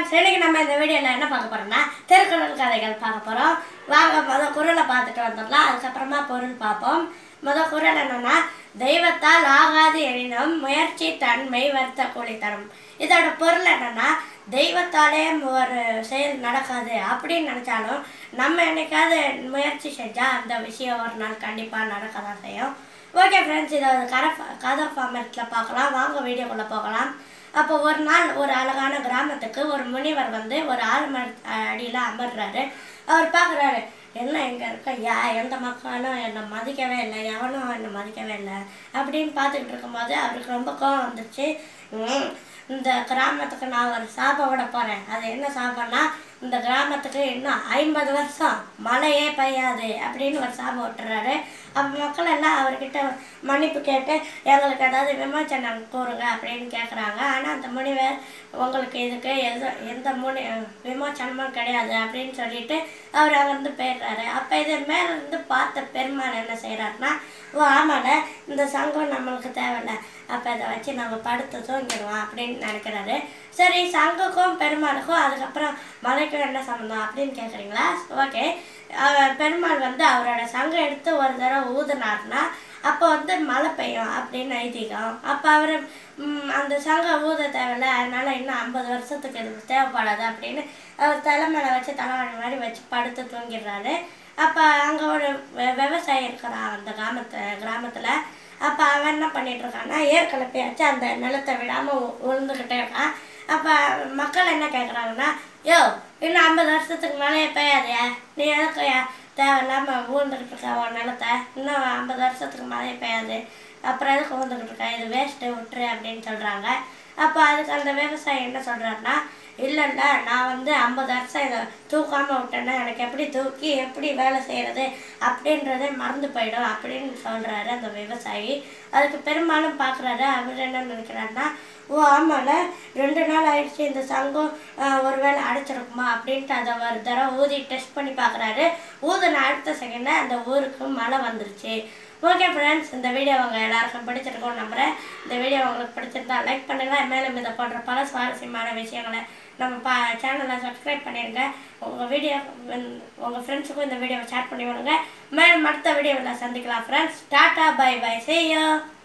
friends இன்னைக்கு நம்ம இந்த வீடியோவில் என்ன பார்க்க போறோம்னா திருக்குறள் கதைகள் பார்க்க போறோம் வாங்க முதல் குரலை பார்த்துட்டு வந்துடலாம் அதுக்கப்புறமா பொருள் பார்ப்போம் முதல் குரல் என்னன்னா தெய்வத்தால் ஆகாது எனினும் முயற்சி தன்மை வருத்த கூலி தரும் இதோட பொருள் என்னன்னா தெய்வத்தாலே ஒரு செயல் நடக்காது அப்படின்னு நினச்சாலும் நம்ம என்னைக்காவது முயற்சி செஞ்சால் அந்த விஷயம் ஒரு நாள் கண்டிப்பாக நடக்க தான் செய்யும் ஓகே ஃப்ரெண்ட்ஸ் இதை ஒரு கரை கதை ஃபார்மேட்டில் பார்க்கலாம் வாங்க வீடியோக்குள்ளே போகலாம் அப்போ ஒரு நாள் ஒரு அழகான கிராமத்துக்கு ஒரு முனிவர் வந்து ஒரு ஆலமர அடியில் அமர்றாரு அவர் பார்க்குறாரு என்ன இங்கே இருக்க யா எந்த மக்களும் என்னை மதிக்கவே இல்லை எவனும் என்னை மதிக்கவே இல்லை அப்படின்னு பார்த்துக்கிட்டு இருக்கும்போது அவருக்கு ரொம்ப கோவம் வந்துச்சு "ம், இந்த கிராமத்துக்கு நான் ஒரு சாபம் விட போகிறேன் அது என்ன சாபம்னா இந்த கிராமத்துக்கு இன்னும் ஐம்பது வருஷம் மழையே பெய்யாது அப்படின்னு ஒரு சாபம் விட்டுறாரு அப்போ மக்கள் எல்லாம் அவர்கிட்ட மன்னிப்பு கேட்டு எங்களுக்கு ஏதாவது விமோச்சனம் கூறுங்க அப்படின்னு கேட்குறாங்க ஆனால் அந்த முனிவர் உங்களுக்கு இதுக்கு எது எந்த முனி விமோச்சனமும் கிடையாது அப்படின்னு சொல்லிட்டு அவர் அங்கேருந்து போயிடுறாரு அப்போ இது மேலேருந்து பார்த்த பெருமாள் என்ன செய்கிறாருன்னா ஓ ஆமால இந்த சங்கம் நம்மளுக்கு தேவையில்ல அப்போ இதை வச்சு நம்ம படுத்து தூங்கிடுவோம் அப்படின்னு நினைக்கிறாரு சரி சங்குக்கும் பெருமாளுக்கும் அதுக்கப்புறம் மலைக்கும் என்ன சம்மந்தம் அப்படின்னு கேட்குறீங்களா ஓகே பெருமாள் வந்து அவரோட சங்கம் எடுத்து ஒரு தடவை ஊதுனாருன்னா அப்போ வந்து மழை பெய்யும் அப்படின்னு ஐதீகம் அப்போ அவர் அந்த சங்கம் ஊத தேவையில்ல அதனால இன்னும் ஐம்பது வருஷத்துக்கு இது தேவைப்படாது அப்படின்னு அவர் தலைமையில வச்சு தலைவாணி மாதிரி வச்சு படுத்து தூங்கிடுறாரு அப்போ அங்கே ஒரு வெ- விவசாயி இருக்கிறான் அந்த கிராமத்து கிராமத்தில் அப்போ அவன் என்ன பண்ணிட்டு இருக்கான்னா ஏர் கலப்பையாச்சு அந்த நிலத்தை விடாமல் உழுந்துக்கிட்டே இருக்கான் அப்போ மக்கள் என்ன கேட்குறாங்கன்னா யோ இன்னும் ஐம்பது வருஷத்துக்கு மேலேயே பெய்யாதே நீ எதுக்கு தேவையில்லாமல் ஊழ்ந்துக்கிட்டு இருக்க உன் நிலத்தை இன்னும் ஐம்பது வருஷத்துக்கு மேலேயே பெய்யாது அப்புறம் எதுக்கு ஊழ்ந்துக்கிட்டு இருக்க இது வேஸ்ட்டு விட்டுரு அப்படின்னு சொல்கிறாங்க அப்போ அதுக்கு அந்த விவசாயி என்ன சொல்கிறாருன்னா இல்லை இல்லை நான் வந்து ஐம்பது வருஷம் இதை தூக்காமல் விட்டேன்னா எனக்கு எப்படி தூக்கி எப்படி வேலை செய்கிறது அப்படின்றதே மறந்து போயிடும் அப்படின்னு சொல்கிறாரு அந்த விவசாயி அதுக்கு பெரும்பாலும் பார்க்குறாரு அவர் என்ன நினைக்கிறாருன்னா ஓ ஆமால ரெண்டு நாள் ஆயிடுச்சு இந்த சங்கம் ஆஹ், ஒருவேளை அடைச்சிருக்குமா அப்படின்ட்டு அதை ஒரு தடவை ஊதி டெஸ்ட் பண்ணி பார்க்குறாரு ஊதின அடுத்த செகண்டை அந்த ஊருக்கு மழை வந்துருச்சு ஓகே ஃப்ரெண்ட்ஸ் இந்த வீடியோ உங்கள் எல்லாருக்கும் பிடிச்சிருக்கும்னு நம்புகிறேன் இந்த வீடியோ உங்களுக்கு பிடிச்சிருந்தா லைக் பண்ணுங்கள் மேலும் இதை போன்ற பல சுவாரஸ்யமான விஷயங்களை நம்ம பா சேனலை சப்ஸ்கிரைப் பண்ணிடுங்க உங்கள் வீடியோ உங்கள் ஃப்ரெண்ட்ஸுக்கும் இந்த வீடியோவை ஷேர் பண்ணி விடுங்க மேலும் அடுத்த வீடியோவில் சந்திக்கலாம் friends tata bye bye see you